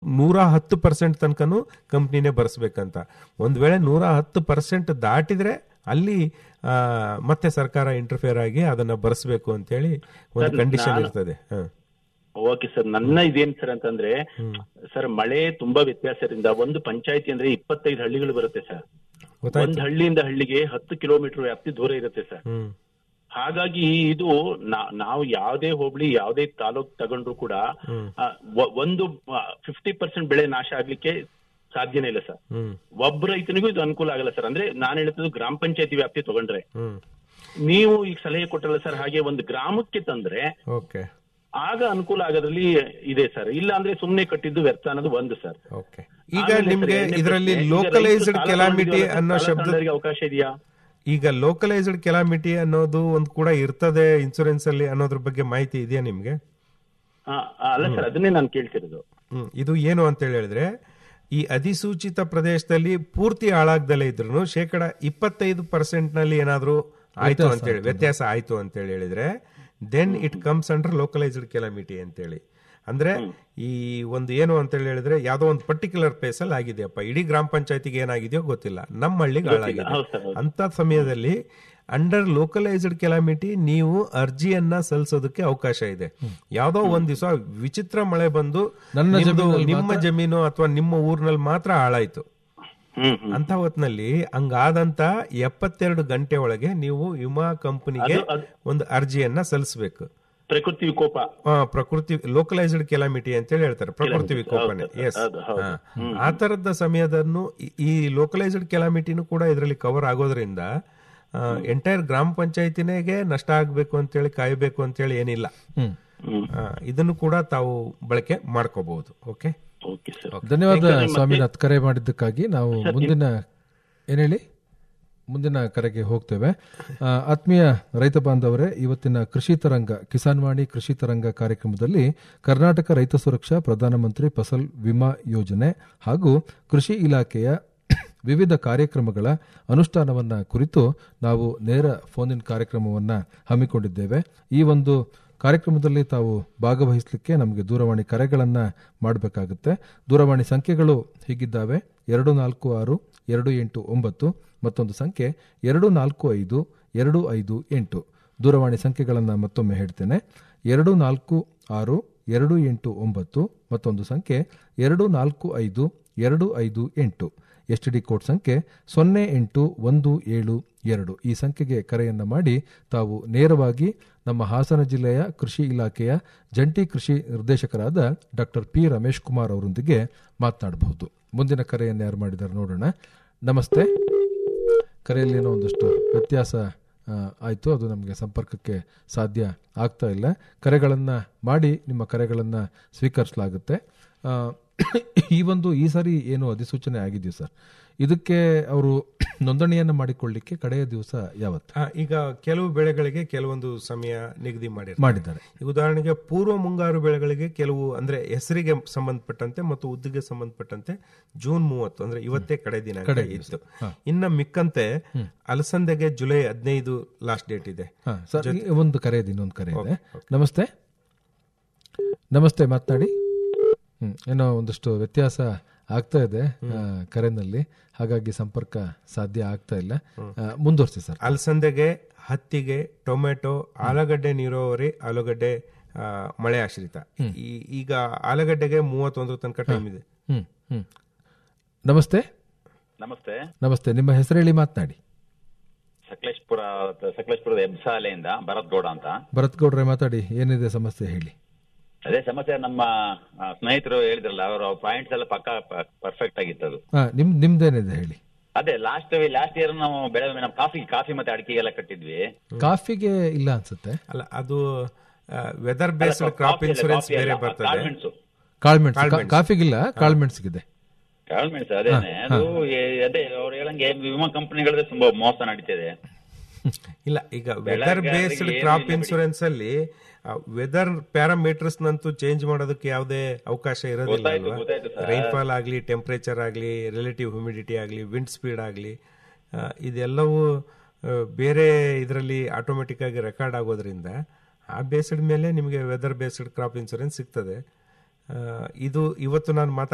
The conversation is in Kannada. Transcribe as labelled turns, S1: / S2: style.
S1: ನೂರ ಹತ್ತು ಪರ್ಸೆಂಟ್ ತನಕನೂ ಕಂಪ್ನಿನೇ ಭರಿಸ್ಬೇಕಂತ ಒಂದ್ ವೇಳೆ ನೂರ ಹತ್ತು ಪರ್ಸೆಂಟ್ ದಾಟಿದ್ರೆ ಅಲ್ಲಿ ಆ, ಮತ್ತೆ ಸರ್ಕಾರ ಇಂಟರ್ಫಿಯರ್ ಆಗಿ ಅದನ್ನ ಭರಿಸ್ಬೇಕು ಅಂತೇಳಿ ಒಂದು
S2: ಸರ್,
S1: ಕಂಡೀಷನ್
S2: ನಾನು-
S1: ಇರ್ತದೆ ಹ.
S2: ಓಕೆ ಸರ್ ನನ್ನ ಇದೇನ್ ಸರ್ ಅಂತಂದ್ರೆ ಸರ್ ಮಳೆ ತುಂಬಾ ವ್ಯತ್ಯಾಸದಿಂದ ಒಂದು ಪಂಚಾಯತಿ ಅಂದ್ರೆ ಇಪ್ಪತ್ತೈದು ಹಳ್ಳಿಗಳು ಬರುತ್ತೆ ಸರ್
S1: ಗೊತ್ತಾಯ್ತು.
S2: ಒಂದ್ ಹಳ್ಳಿಯಿಂದ ಹಳ್ಳಿಗೆ ಹತ್ತು ಕಿಲೋಮೀಟರ್ ವ್ಯಾಪ್ತಿ ದೂರ ಇರುತ್ತೆ ಸರ್
S1: ಹ್ಮ್
S2: ಹಾಗಾಗಿ ಇದು ನಾ- ನಾವು ಯಾವುದೇ ಹೋಬಳಿ ಯಾವುದೇ ತಾಲೂಕ್ ತಗೊಂಡ್ರು ಕೂಡ
S1: ಹ್ಮ್.
S2: ಆ, ಒ- ಒಂದು ಫಿಫ್ಟಿ ಪರ್ಸೆಂಟ್ ಬೆಳೆ ನಾಶ ಆಗ್ಲಿಕ್ಕೆ ಸಾಧ್ಯನೇ ಇಲ್ಲ ಸರ್
S1: ಹ್ಮ್
S2: ಒಬ್ಬ ರೈತನಿಗೂ ಇದು ಅನುಕೂಲ ಆಗಲ್ಲ ಸರ್ ಅಂದ್ರೆ ನಾನು ಹೇಳ್ತಿದ್ದು ಗ್ರಾಮ ಪಂಚಾಯತಿ ವ್ಯಾಪ್ತಿ ತಗೊಂಡ್ರೆ
S1: ಹ್ಮ್
S2: ನೀವು ಈಗ ಸಲಹೆ ಕೊಟ್ಟಲ್ಲ ಸರ್ ಹಾಗೆ ಒಂದು ಗ್ರಾಮಕ್ಕೆ ತಂದ್ರೆ
S1: ಓಕೆ
S2: ಆಗ ಅನುಕೂಲ ಆಗೋದ್ರಲ್ಲಿ ಇದೆ ಸರ್ ಇಲ್ಲ ಅಂದ್ರೆ ಸುಮ್ನೆ ಕಟ್ಟಿದ್ದು ವ್ಯರ್ಥ ಅನ್ನೋದು ಒಂದು ಸರ್
S1: ಓಕೆ ಈಗ
S2: ಆಮೇಲೆ ಸರ್,
S1: ನಿಮ್ಗೆ
S2: ಎರಡನೇ
S1: ಇದರಲ್ಲಿ
S2: ಪ್ರಶ್ನೆ, ಈಗ
S1: ಲೋಕಲೈಸ್ಡ್
S2: ರೈತರು ಸಾಲ
S1: ಕೆಲಾಮಿಟಿ
S2: ತಗೊಂಡಿದ್ದೀವಲ್ಲ,
S1: ಅನ್ನೋ
S2: ಸಾಲ
S1: ಶಬ್ದ
S2: ತಗೊಂಡವರಿಗೆ ಅವಕಾಶ ಇದೆಯಾ
S1: ಈಗ ಲೋಕಲೈಸ್ಡ್ ಕೆಲಾಮಿಟಿ ಅನ್ನೋದು ಒಂದು ಕೂಡ ಇರ್ತದೆ ಇನ್ಸೂರೆನ್ಸ್ ಅಲ್ಲಿ ಅನ್ನೋದ್ರ ಬಗ್ಗೆ ಮಾಹಿತಿ ಇದೆಯಾ ನಿಮ್ಗೆ
S2: ಆ, ಆ, ಅಲ್ಲ ಸರ್ ಅದನ್ನೇ ನಾನು ಕೇಳ್ತಿರೋದು
S1: ಹ್ಮ್. ಇದು ಏನು ಅಂತ ಹೇಳಿ ಹೇಳಿದ್ರೆ ಈ ಅಧಿಸೂಚಿತ ಪ್ರದೇಶದಲ್ಲಿ ಪೂರ್ತಿ ಹಾಳಾಗ್ದಲೇ ಇದ್ರು ಶೇಕಡ ಇಪ್ಪತ್ತೈದು ಪರ್ಸೆಂಟ್ ನಲ್ಲಿ ಏನಾದ್ರೂ ಆಯ್ತು ಅಂತ ಹೇಳಿ ವ್ಯತ್ಯಾಸ ಆಯ್ತು ಅಂತ ಹೇಳಿ ಹೇಳಿದ್ರೆ then it comes under localised calamity ಅಂತೇಳಿ ಅಂದ್ರೆ ಈ ಒಂದು ಏನು ಅಂತ ಹೇಳಿ ಹೇಳಿದ್ರೆ ಯಾವ್ದೋ ಒಂದು ಪರ್ಟಿಕ್ಯುಲರ್ ಪ್ಲೇಸ್ ಅಲ್ಲಿ ಆಗಿದೆಯಪ್ಪ ಇಡೀ ಗ್ರಾಮ ಪಂಚಾಯತಿಗೆ ಏನಾಗಿದೆಯೋ ಗೊತ್ತಿಲ್ಲ ನಮ್ಮ ಹಳ್ಳಿಗೆ ಹಾಳಾಗಿದೆ
S2: ಹೌದು ಸರ್, ಹೌದು.
S1: ಅಂತ ಸಮಯದಲ್ಲಿ ಅಂಡರ್ ಲೋಕಲೈಸ್ಡ್ ಕೆಲಾಮಿಟಿ ನೀವು ಅರ್ಜಿಯನ್ನ ಸಲ್ಲಿಸೋದಕ್ಕೆ ಅವಕಾಶ ಇದೆ ಯಾವ್ದೋ ಒಂದ್ ದಿವಸ ವಿಚಿತ್ರ ಮಳೆ ಬಂದು
S3: ನನ್ನ
S1: ನಿಮ್ದು-
S3: ಜಮೀನಲ್ಲಿ
S1: ನಿಮ್ಮ ಜಮೀನು ಅಥವಾ ನಿಮ್ಮ ಊರಿನಲ್ಲಿ ಮಾತ್ರ ಹಾಳಾಯ್ತು
S2: ಹ್ಮ್ ಹ್ಮ್
S1: ಅಂತ ಹೊತ್ನಲ್ಲಿ ಹಂಗಾದಂತ ಎಪ್ಪತ್ತೆರಡು ಗಂಟೆ ಒಳಗೆ ನೀವು ವಿಮಾ ಕಂಪನಿಗೆ
S2: ಅದು- ಅದು-
S1: ಒಂದು ಅರ್ಜಿಯನ್ನ ಸಲ್ಲಿಸಬೇಕು
S2: ಪ್ರಕೃತಿ ವಿಕೋಪ
S1: ಪ್ರಕೃತಿ ಲೋಕಲೈಸ್ಡ್ ಕೆಲಾಮಿಟಿ ಅಂತ ಹೇಳಿ ಹೇಳ್ತಾರೆ ಪ್ರಕೃತಿ ವಿಕೋಪನೆ
S2: ಹೌದು,
S1: ಎಸ್
S2: ಹೌದು, ಹೌದು.
S1: ಆ ತರದ ಸಮಯದನ್ನು ಈ- ಈ ಲೋಕಲೈಸ್ಡ್ ಕೆಲಾಮಿಟಿನೂ ಕೂಡ ಇದರಲ್ಲಿ ಕವರ್ ಆಗೋದ್ರಿಂದ ಎಂಟೈರ್ ಗ್ರಾಮ ಪಂಚಾಯತಿನೇಗೆ ನಷ್ಟ ಆಗ್ಬೇಕು ಅಂತೇಳಿ ಕಾಯಬೇಕು ಅಂತೇಳಿ ಏನಿಲ್ಲ
S3: ಹ್ಮ್
S1: ಆ, ಇದನ್ನು ಕೂಡ ತಾವು ಬಳಕೆ ಮಾಡ್ಕೋಬಹುದು ಓಕೆ
S2: ಓಕೆ ಸರ್
S3: ಧನ್ಯವಾದ ಸ್ವಾಮಿನಾಥ್ ಕರೆ ಮಾಡಿದ್ದಕ್ಕಾಗಿ ನಾವು ಮುಂದಿನ ಏನ್ ಹೇಳಿ ಮುಂದಿನ ಕರೆಗೆ ಹೋಗ್ತೇವೆ ಆ, ಆತ್ಮೀಯ ರೈತ ಬಾಂಧವರೇ ಇವತ್ತಿನ ಕೃಷಿ ತರಂಗ ಕಿಸಾನ್ ವಾಣಿ ಕೃಷಿ ತರಂಗ ಕಾರ್ಯಕ್ರಮದಲ್ಲಿ ಕರ್ನಾಟಕ ರೈತ ಸುರಕ್ಷಾ ಪ್ರಧಾನಮಂತ್ರಿ ಫಸಲ್ ವಿಮಾ ಯೋಜನೆ ಹಾಗೂ ಕೃಷಿ ಇಲಾಖೆಯ ವಿವಿಧ ಕಾರ್ಯಕ್ರಮಗಳ ಅನುಷ್ಠಾನವನ್ನ ಕುರಿತು ನಾವು ನೇರ ಫೋನ್ ಇನ್ ಕಾರ್ಯಕ್ರಮವನ್ನ ಹಮ್ಮಿಕೊಂಡಿದ್ದೇವೆ ಈ ಒಂದು ಕಾರ್ಯಕ್ರಮದಲ್ಲಿ ತಾವು ಭಾಗವಹಿಸಲಿಕ್ಕೆ ನಮಗೆ ದೂರವಾಣಿ ಕರೆಗಳನ್ನು ಮಾಡಬೇಕಾಗುತ್ತೆ ದೂರವಾಣಿ ಸಂಖ್ಯೆಗಳು ಹೀಗಿದ್ದಾವೆ ಎರಡು ನಾಲ್ಕು ಆರು ಎರಡು ಎಂಟು ಒಂಬತ್ತು ಮತ್ತೊಂದು ಸಂಖ್ಯೆ ಎರಡು ನಾಲ್ಕು ಐದು ಎರಡು ಐದು ಎಂಟು ದೂರವಾಣಿ ಸಂಖ್ಯೆಗಳನ್ನು ಮತ್ತೊಮ್ಮೆ ಹೇಳ್ತೇನೆ ಎರಡು ನಾಲ್ಕು ಆರು ಎರಡು ಎಂಟು ಒಂಬತ್ತು ಮತ್ತೊಂದು ಸಂಖ್ಯೆ ಎರಡು ನಾಲ್ಕು ಐದು ಎರಡು ಐದು ಎಂಟು ಎಸ್ ಡಿ ಕೋಡ್ ಸಂಖ್ಯೆ ಸೊನ್ನೆ ಎಂಟು ಒಂದು ಏಳು ಎರಡು ಈ ಸಂಖ್ಯೆಗೆ ಕರೆಯನ್ನು ಮಾಡಿ ತಾವು ನೇರವಾಗಿ ನಮ್ಮ ಹಾಸನ ಜಿಲ್ಲೆಯ ಕೃಷಿ ಇಲಾಖೆಯ ಜಂಟಿ ಕೃಷಿ ನಿರ್ದೇಶಕರಾದ ಡಾಕ್ಟರ್ ಪಿ ರಮೇಶ್ ಕುಮಾರ್ ಅವರೊಂದಿಗೆ ಮಾತನಾಡಬಹುದು ಮುಂದಿನ ಕರೆಯನ್ನು ಯಾರು ಮಾಡಿದ್ದಾರೆ ನೋಡೋಣ ನಮಸ್ತೆ ಕರೆಯಲ್ಲಿ ಏನೋ ಒಂದಷ್ಟು ವ್ಯತ್ಯಾಸ ಆ, ಆಯಿತು ಅದು ನಮಗೆ ಸಂಪರ್ಕಕ್ಕೆ ಸಾಧ್ಯ ಆಗ್ತಾ ಇಲ್ಲ ಕರೆಗಳನ್ನು ಮಾಡಿ ನಿಮ್ಮ ಕರೆಗಳನ್ನು ಸ್ವೀಕರಿಸಲಾಗುತ್ತೆ ಆ, ಈ ಒಂದು ಈ ಸಾರಿ ಏನು ಅಧಿಸೂಚನೆ ಆಗಿದೆಯೋ ಸರ್ ಇದಕ್ಕೆ ಅವರು ನೋಂದಣಿಯನ್ನು ಮಾಡಿಕೊಳ್ಳಿಕ್ಕೆ ಕಡೆಯ ದಿವಸ ಯಾವತ್ತು
S1: ಆ, ಈಗ ಕೆಲವು ಬೆಳೆಗಳಿಗೆ ಕೆಲವೊಂದು ಸಮಯ ನಿಗದಿ ಮಾಡಿರ್ತಾರೆ
S3: ಮಾಡಿದ್ದಾರೆ
S1: ಈಗ ಉದಾಹರಣೆಗೆ ಪೂರ್ವ ಮುಂಗಾರು ಬೆಳೆಗಳಿಗೆ ಕೆಲವು ಅಂದ್ರೆ ಹೆಸರಿಗೆ ಸಂಬಂಧಪಟ್ಟಂತೆ ಮತ್ತು ಉದ್ದಿಗೆ ಸಂಬಂಧಪಟ್ಟಂತೆ ಜೂನ್ ಮೂವತ್ತು ಅಂದ್ರೆ ಇವತ್ತೇ ಕಡೆ ದಿನಾಂಕ ಇತ್ತು ಇನ್ನ ಮಿಕ್ಕಂತೆ ಅಲಸಂದೆಗೆ ಜುಲೈ ಹದಿನೈದು ಲಾಸ್ಟ್ ಡೇಟ್ ಇದೆ
S3: ಹಾ, ಸರ್ ಈ ಒಂದು ಕರೆ ಇದೆ ಇನ್ನೊಂದು ಕರೆ ಇದೆ ನಮಸ್ತೆ ನಮಸ್ತೆ ಮಾತನಾಡಿ ಹ್ಮ್ ಏನೋ ಒಂದಷ್ಟು ವ್ಯತ್ಯಾಸ ಆಗ್ತಾ ಇದೆ ಆ, ಕರೆನಲ್ಲಿ ಹಾಗಾಗಿ ಸಂಪರ್ಕ ಸಾಧ್ಯ ಆಗ್ತಾ ಇಲ್ಲ ಆ, ಮುಂದುವರ್ಸಿ ಸರ್
S1: ಅಲಸಂದೆಗೆ ಹತ್ತಿಗೆ ಟೊಮೆಟೊ ಆಲೂಗಡ್ಡೆ ನೀರಾವರಿ ಆಲೂಗಡ್ಡೆ ಆ, ಮಳೆ ಆಶ್ರಿತ ಈ- ಈಗ ಆಲೂಗಡ್ಡೆಗೆ ಮೂವತ್ತೊಂದರ ತನಕ ಟೈಮ್ ಇದೆ
S3: ಹ್ಮ್ ಹ್ಮ್ ನಮಸ್ತೆ
S4: ನಮಸ್ತೆ
S3: ನಮಸ್ತೆ ನಿಮ್ಮ ಹೆಸರು ಹೇಳಿ ಮಾತನಾಡಿ
S4: ಸಕಲೇಶ್ಪುರ ಸಕಲೇಶ್ಪುರದ ಎಬ್ಸಾಲೆಯಿಂದ ಭರತ್ ಗೌಡ ಅಂತ
S3: ಭರತ್ ಗೌಡ್ರೆ ಮಾತಾಡಿ ಏನಿದೆ ಸಮಸ್ಯೆ ಹೇಳಿ
S4: ಅದೇ ಸಮಸ್ಯೆ ನಮ್ಮ ಆ, ಸ್ನೇಹಿತರು ಹೇಳಿದ್ರಲ್ಲ ಅವರ ಪಾಯಿಂಟ್ಸ್ ಎಲ್ಲ ಪಕ್ಕ ಪರ್ಫೆಕ್ಟ್ ಆಗಿತ್ತು ಅದು
S3: ಹಾ ನಿಮ್ ನಿಮ್ದೇನಿದೆ ಹೇಳಿ
S4: ಅದೇ ಲಾಸ್ಟ್ ಲಾಸ್ಟ್ ಇಯರ್ ನಾವು ಬೆಳೆ ನಮ್ಮ ಕಾಫಿ ಕಾಫಿ ಮತ್ತೆ ಅಡಿಕೆಗೆಲ್ಲ ಕಟ್ಟಿದ್ವಿ
S3: ಕಾಫಿಗೆ ಇಲ್ಲ ಅನ್ಸುತ್ತೆ
S1: ಅಲ್ಲ ಅದು ವೆದರ್ ಬೇಸ್ಡ್ ಕ್ರಾಪ್ ಇನ್ಸೂರೆನ್ಸ್ ಬೇರೆ ಬರ್ತದೆ
S4: ಕಾಳ್ಮೆಣಸು
S3: ಕಾಳ್ಮೆಣ್ಸು ಕಾಫಿಗಿಲ್ಲ ಕಾಳ್ಮೆಣ್ಸಿಗಿದೆ
S4: ಕಾಳ್ಮೆಣಸು ಅದೇನೆ ಅದು ಏ- ಅದೇ ಅವ್ರು ಹೇಳಂಗೆ ವಿಮಾ ಕಂಪನಿಗಳದ್ದು ತುಂಬಾ ಮೋಸ ನಡೀತಿದೆ
S1: ಇಲ್ಲ ಈಗ ವೆದರ್ ಬೇಸ್ಡ್
S4: ಏನು
S1: ಕ್ರಾಪ್
S4: ಇಲ್ಲ ಬಿಡಿ.
S1: ಇನ್ಸೂರೆನ್ಸ್ ಅಲ್ಲಿ ವೆದರ್ ಪ್ಯಾರಾಮೀಟರ್ಸ್ ನಂತೂ ಚೇಂಜ್ ಮಾಡೋದಕ್ಕೆ ಯಾವುದೇ ಅವಕಾಶ ಇರೋದಿಲ್ಲ
S4: ಗೊತ್ತಾಯ್ತು,
S1: ಅಲ್ವಾ
S4: ಗೊತ್ತಾಯ್ತು ಸರ್.
S1: ರೈನ್ಫಾಲ್ ಆಗಲಿ ಟೆಂಪರೇಚರ್ ಆಗಲಿ ರಿಲೇಟಿವ್ ಹ್ಯೂಮಿಡಿಟಿ ಆಗಲಿ ವಿಂಡ್ ಸ್ಪೀಡ್ ಆಗಲಿ ಇದೆಲ್ಲವೂ ಆ, ಬೇರೆ ಇದರಲ್ಲಿ ಆಟೋಮೆಟಿಕ್ ಆಗಿ ರೆಕಾರ್ಡ್ ಆಗೋದ್ರಿಂದ ಆ ಬೇಸ್ಡ್ ಮೇಲೆ ನಿಮಗೆ ವೆದರ್ ಬೇಸ್ಡ್ ಕ್ರಾಪ್ ಇನ್ಸೂರೆನ್ಸ್ ಸಿಗ್ತದೆ ಆ, ಇದು ಇವತ್ತು ನಾನು ಮಾತಾಡ